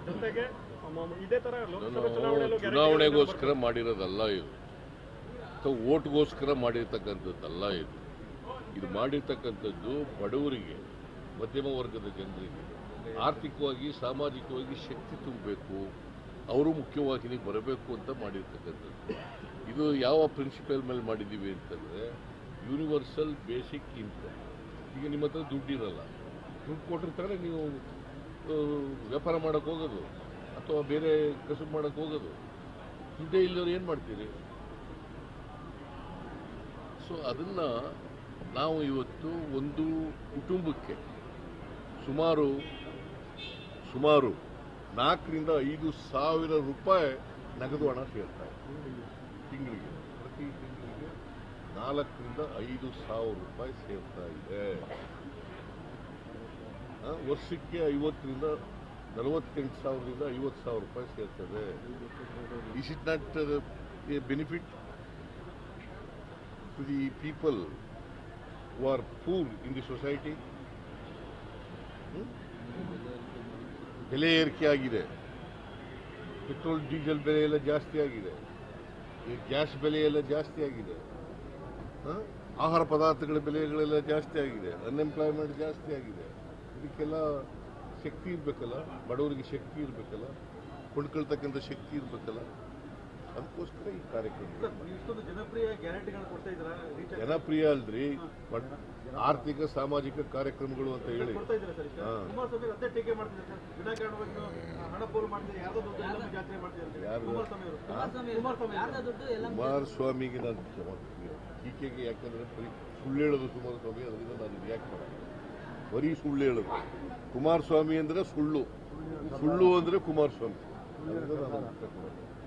ಜೊತೆಗೆ ಮ- ಇದೇ ತರ ಲೋಕಸಭೆ ನಾನು ಚುನಾವಣೆಯಲ್ಲೂ ಗ್ಯಾರಂಟಿ ಚುನಾವಣೆಗೋಸ್ಕರ ಮಾಡಿರೋದಲ್ಲ ಇದು ಅಥವಾ ಓಟ್ಗೋಸ್ಕರ ಮಾಡಿರ್ತಕ್ಕಂಥದ್ದಲ್ಲ ಇದು ಇದು ಮಾಡಿರ್ತಕ್ಕಂಥದ್ದು ಬಡವರಿಗೆ ಮಧ್ಯಮ ವರ್ಗದ ಜನರಿಗೆ ಆರ್ಥಿಕವಾಗಿ ಸಾಮಾಜಿಕವಾಗಿ ಶಕ್ತಿ ತುಂಬಬೇಕು ಅವರು ಮುಖ್ಯವಾಹಿನಿಗೆ ಬರಬೇಕು ಅಂತ ಮಾಡಿರ್ತಕ್ಕಂಥದ್ದು ಇದು ಯಾವ ಪ್ರಿನ್ಸಿಪಲ್ ಮೇಲೆ ಮಾಡಿದ್ದೀವಿ ಅಂತಂದರೆ ಯೂನಿವರ್ಸಲ್ ಬೇಸಿಕ್ ಇನ್ಕಮ್ ಈಗ ನಿಮ್ಮ ಹತ್ರ ದುಡ್ಡಿರಲ್ಲ ದುಡ್ಡು ಕೊಟ್ಟಿರ್ತಾರೆ ನೀವು ಆ, ವ್ಯಾಪಾರ ಮಾಡೋಕ್ಕೆ ಹೋಗೋದು ಅಥವಾ ಬೇರೆ ಕಸುಬು ಮಾಡೋಕ್ಕೆ ಹೋಗೋದು ದುಡ್ಡೇ ಇಲ್ಲದವ್ರು ಏನು ಮಾಡ್ತೀರಿ ಸೊ ಅದನ್ನು ನಾವು ಇವತ್ತು ಒಂದು ಕುಟುಂಬಕ್ಕೆ ಸುಮಾರು ಸುಮಾರು ನಾಲ್ಕರಿಂದ ಐದು ಸಾವಿರ ರೂಪಾಯಿ ನಗದು ಹಣ ಸೇರ್ತಾ ಇದೆ ತಿಂಗಳಿಗೆ ಪ್ರತಿ ತಿಂಗಳಿಗೆ ನಾಲ್ಕರಿಂದ ಐದು ಸಾವಿರ ರೂಪಾಯಿ ಸೇರ್ತಾ ಇದೆ ಆ, ವರ್ಷಕ್ಕೆ ಐವತ್ತರಿಂದ ನಲವತ್ತೆಂಟು ಸಾವಿರದಿಂದ ಐವತ್ತು ಸಾವಿರ ರೂಪಾಯಿ ಸೇರ್ತದೆ is it not a benefit to the people who are poor in the society ಬೆಲೆ ಏರಿಕೆ ಆಗಿದೆ ಪೆಟ್ರೋಲ್ ಡೀಸೆಲ್ ಬೆಲೆ ಎಲ್ಲ ಜಾಸ್ತಿ ಆಗಿದೆ ಈ ಗ್ಯಾಸ್ ಬೆಲೆ ಎಲ್ಲ ಜಾಸ್ತಿ ಆಗಿದೆ ಹ? ಆಹಾರ ಪದಾರ್ಥಗಳ ಬೆಲೆಗಳೆಲ್ಲ ಜಾಸ್ತಿ ಆಗಿದೆ ಅನ್ಎಂಪ್ಲಾಯ್ಮೆಂಟ್ ಜಾಸ್ತಿ ಆಗಿದೆ ಇದಕ್ಕೆಲ್ಲ ಶಕ್ತಿ ಇರಬೇಕಲ್ಲ ಬಡವರಿಗೆ ಶಕ್ತಿ ಇರಬೇಕಲ್ಲ ಕೊಂಡ್ಕೊಳ್ತಕ್ಕಂಥ ಶಕ್ತಿ ಇರಬೇಕಲ್ಲ ಅದಕ್ಕೋಸ್ಕರ ಈ ಕಾರ್ಯಕ್ರಮ ಇಷ್ಟೊಂದು ಜನಪ್ರಿಯ ಗ್ಯಾರಂಟಿಗಳನ್ನ ಕೊಡ್ತಾ ಇದ್ದೀರಾ ರೀಚ್ ಜನಪ್ರಿಯ ಅಲ್ರಿ ಬಟ್ ಆರ್ಥಿಕ ಸಾಮಾಜಿಕ ಕಾರ್ಯಕ್ರಮಗಳು ಅಂತ ಹೇಳಿ ಕೊಡ್ತಾ ಇದ್ದೀರಾ ಸರ್ ಈಗ ಹಾ. ಕುಮಾರಸ್ವಾಮಿ ಅದೇ ಟೀಕೆ ಮಾಡ್ತಿದ್ದಾರೆ ಸರ್ ವಿನಾಕಾರಣವಾಗಿ ನೀವು ಹಣ ಪೋಲು ಮಾಡ್ತೀರಿ ಯಾವ್ದೋ ದುಡ್ಡು ಎಲ್ಲಮ್ಮ ಜಾತ್ರೆ ಮಾಡ್ತೀರಿ ಯಾರು? ಕುಮಾರಸ್ವಾಮಿ ಅವರು ಹಾ? ಕುಮಾರಸ್ವಾಮಿ ಯಾರ್ದ ಅವರು. ದುಡ್ಡು ಎಲ್ಲ ಕುಮಾರಸ್ವಾಮಿಗೆ ನಾನು ಕ್ಷಮೆ ಟೀಕೆಗೆ ಯಾಕಂದ್ರೆ ಬರೀ ಸುಳ್ಳು ಹೇಳೋದು ಕುಮಾರಸ್ವಾಮಿ ಅದರಿಂದ ನಾನು ರಿಯಾಕ್ಟ್ ಮಾಡೋದು ಬರೀ ಸುಳ್ಳು ಹೇಳೋದು ಕುಮಾರಸ್ವಾಮಿ ಅಂದ್ರೆ ಸುಳ್ಳು ಸುಳ್ಳು ಅಂದ್ರೆ ಕುಮಾರಸ್ವಾಮಿ ಅದರಿಂದ ನಾನು ಉತ್ತರ ಕೊಡೋದು.